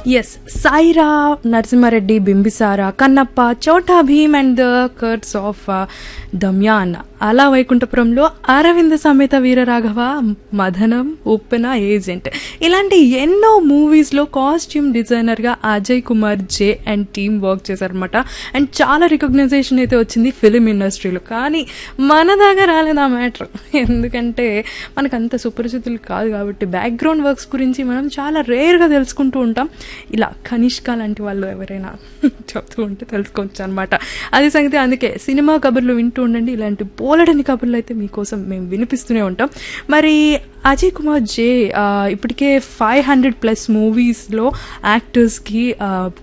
yes Syeraa Narasimhareddy Bimbisara Kannappa Chhota Bheem and the curse of Damyaan అలా వైకుంఠపురంలో అరవింద సమేత వీరరాఘవ మదనం ఉప్పెన ఏజెంట్ ఇలాంటి ఎన్నో మూవీస్లో కాస్ట్యూమ్ డిజైనర్గా Ajay Kumar J and team work చేశారనమాట అండ్ చాలా రికగ్నైజేషన్ అయితే వచ్చింది ఫిలిం ఇండస్ట్రీలో కానీ మన దాకా రాలేదు ఆ మ్యాటర్ ఎందుకంటే మనకు అంత సుపరిచితులు కాదు కాబట్టి బ్యాక్గ్రౌండ్ వర్క్స్ గురించి మనం చాలా రేర్గా తెలుసుకుంటూ ఉంటాం ఇలా కనిష్క లాంటి వాళ్ళు ఎవరైనా చెప్తూ ఉంటే తెలుసుకోవచ్చు అనమాట అది సంగతి అందుకే సినిమా కబుర్లు వింటూ ఉండండి ఇలాంటి పోలడని కబుర్లు అయితే మీకోసం మేము వినిపిస్తూనే ఉంటాం మరి అజయ్ కుమార్ జే ఆ, ఇప్పటికే ఫైవ్ హండ్రెడ్ ప్లస్ మూవీస్లో యాక్టర్స్కి